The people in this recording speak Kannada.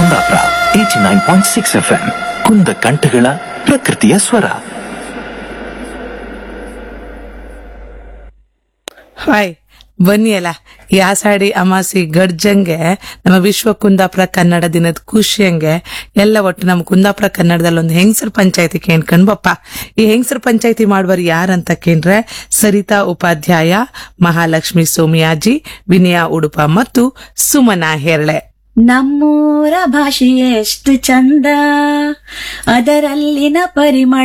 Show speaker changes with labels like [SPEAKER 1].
[SPEAKER 1] Kundapura eighty nine point six F M ಕುಂದ ಕಂಠಗಳ ಪ್ರಕೃತಿಯ ಸ್ವರ
[SPEAKER 2] ಹಾಯ್ ಬನ್ನಿ ಅಲ್ಲ ಈ ಆಷಾಢಿ ಅಮಾಸಿ ಗಡ್ಜಂಗೆ ನಮ್ಮ ವಿಶ್ವ ಕುಂದಾಪುರ ಕನ್ನಡ ದಿನದ ಖುಷಿಯಂಗೆ ಎಲ್ಲ ಒಟ್ಟು ನಮ್ಮ ಕುಂದಾಪುರ ಕನ್ನಡದಲ್ಲಿ ಒಂದು ಹೆಂಗಸರ ಪಂಚಾಯತಿ ಕೇಳ್ಕೊಂಡ್ ಬಪ್ಪ ಈ ಹೆಂಗಸರ ಪಂಚಾಯತಿ ಮಾಡುವರು ಯಾರಂತ ಕೇಂದ್ರೆ ಸರಿತಾ ಉಪಾಧ್ಯಾಯ ಮಹಾಲಕ್ಷ್ಮಿ ಸೋಮಿಯಾಜಿ ವಿನಯ ಉಡುಪ ಮತ್ತು ಸುಮನಾ ಹೆರ್ಳೆ
[SPEAKER 3] ನಮ್ಮೂರ ಭಾಷೆ ಎಷ್ಟು ಚಂದ ಅದರಲ್ಲಿನ ಪರಿಮಳ